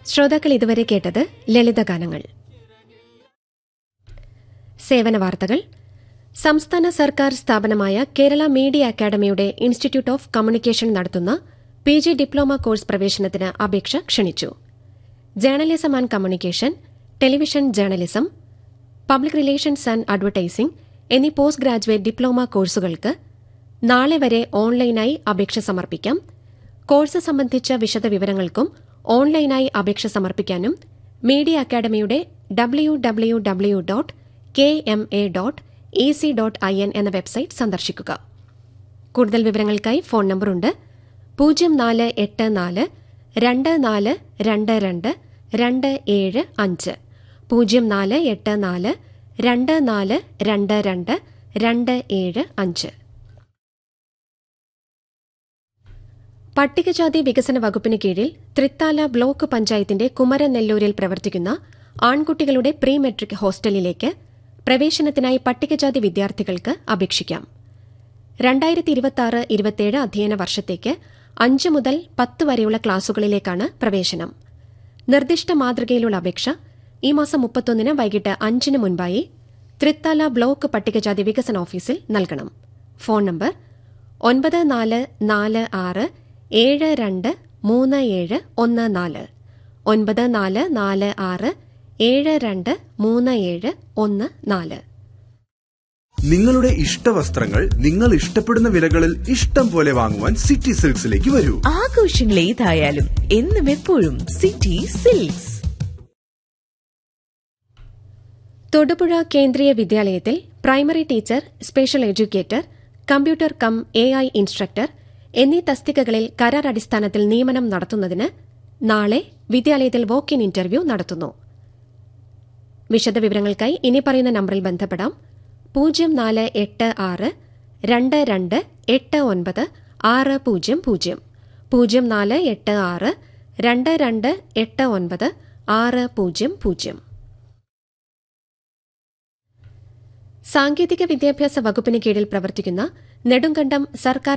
ശ്രോതാക്കൾ ഇതുവരെ കേട്ടത് ലളിതഗാനങ്ങൾ സേവന വാർത്തകൾ സംസ്ഥാന സർക്കാർ സ്ഥാപനമായ കേരള മീഡിയ അക്കാദമിയുടെ ഇൻസ്റ്റിറ്റ്യൂട്ട് ഓഫ് കമ്മ്യൂണിക്കേഷൻ നടത്തുന്ന പി ജി ഡിപ്ലോമ കോഴ്സ് പ്രവേശനത്തിന് അപേക്ഷ ക്ഷണിച്ചു journalism and communication television journalism public relations and advertising എന്നീ പോസ്റ്റ് ഗ്രാജുവേറ്റ് ഡിപ്ലോമ കോഴ്സുകൾക്ക് നാളെ വരെ ഓൺലൈനായി അപേക്ഷ സമർപ്പിക്കാം കോഴ്സ് സംബന്ധിച്ച വിശദവിവരങ്ങൾക്കും ഓൺലൈനായി അപേക്ഷ സമർപ്പിക്കാനും മീഡിയ അക്കാദമിയുടെ W W W dot K M A dot E C dot I N എന്ന വെബ്സൈറ്റ് സന്ദർശിക്കുക കൂടുതൽ വിവരങ്ങൾക്കായി ഫോൺ നമ്പറുണ്ട് പൂജ്യം നാല് എട്ട് നാല് രണ്ട് നാല് രണ്ട് രണ്ട് രണ്ട് ഏഴ് അഞ്ച് പൂജ്യം നാല് എട്ട് നാല് രണ്ട് നാല് രണ്ട് രണ്ട് രണ്ട് ഏഴ് അഞ്ച് പട്ടികജാതി വികസന വകുപ്പിന് കീഴിൽ തൃത്താല ബ്ലോക്ക് പഞ്ചായത്തിന്റെ കുമരനെല്ലൂരിൽ പ്രവർത്തിക്കുന്ന ആൺകുട്ടികളുടെ പ്രീ മെട്രിക് ഹോസ്റ്റലിലേക്ക് പ്രവേശനത്തിനായി പട്ടികജാതി വിദ്യാർത്ഥികൾക്ക് അപേക്ഷിക്കാം രണ്ടായിരത്തി ഇരുപത്തിയാറ് ഇരുപത്തിയേഴ് അധ്യയന വർഷത്തേക്ക് അഞ്ച് മുതൽ പത്ത് വരെയുള്ള ക്ലാസുകളിലേക്കാണ് പ്രവേശനം നിർദ്ദിഷ്ട മാതൃകയിലുള്ള അപേക്ഷ ഈ മാസം മുപ്പത്തൊന്നിന് വൈകിട്ട് അഞ്ചിന് മുൻപായി തൃത്താല ബ്ലോക്ക് പട്ടികജാതി വികസന ഓഫീസിൽ നൽകണം ഫോൺ നമ്പർ ഒൻപത് നാല് നാല് ആറ് ഏഴ് രണ്ട് മൂന്ന് ഏഴ് ഒന്ന് നാല് ഒൻപത് നാല് നാല് ആറ് ഏഴ് രണ്ട് മൂന്ന് ഏഴ് ഒന്ന് നാല് നിങ്ങളുടെ ഇഷ്ടവസ്ത്രങ്ങൾ നിങ്ങൾ ഇഷ്ടപ്പെടുന്ന വിലകളിൽ ഇഷ്ടം പോലെ വാങ്ങുവാൻ സിറ്റി സിൽക്സിലേക്ക് വരൂ ആഘോഷങ്ങൾ ഏതായാലും എന്നും എപ്പോഴും സിറ്റി സിൽക്സ് തൊടുപുഴ കേന്ദ്രീയ വിദ്യാലയത്തിൽ primary teacher special educator computer cum A I instructor എന്നീ തസ്തികകളിൽ കരാർ അടിസ്ഥാനത്തിൽ നിയമനം നടത്തുന്നതിന് നാളെ വിദ്യാലയത്തിൽ വോക്ക് ഇൻ ഇന്റർവ്യൂ നടത്തുന്നു വിശദവിവരങ്ങൾക്കായി ഇനി പറയുന്ന നമ്പറിൽ ബന്ധപ്പെടാം പൂജ്യം നാല് എട്ട് ആറ് രണ്ട് രണ്ട് എട്ട് ഒൻപത് ആറ് പൂജ്യം പൂജ്യം പൂജ്യം നാല് എട്ട് ആറ് രണ്ട് രണ്ട് എട്ട് ഒൻപത് ആറ് പൂജ്യം പൂജ്യം സാങ്കേതിക വിദ്യാഭ്യാസ വകുപ്പിന് കീഴിൽ പ്രവർത്തിക്കുന്ന നെടുങ്കണ്ടം സർക്കാർ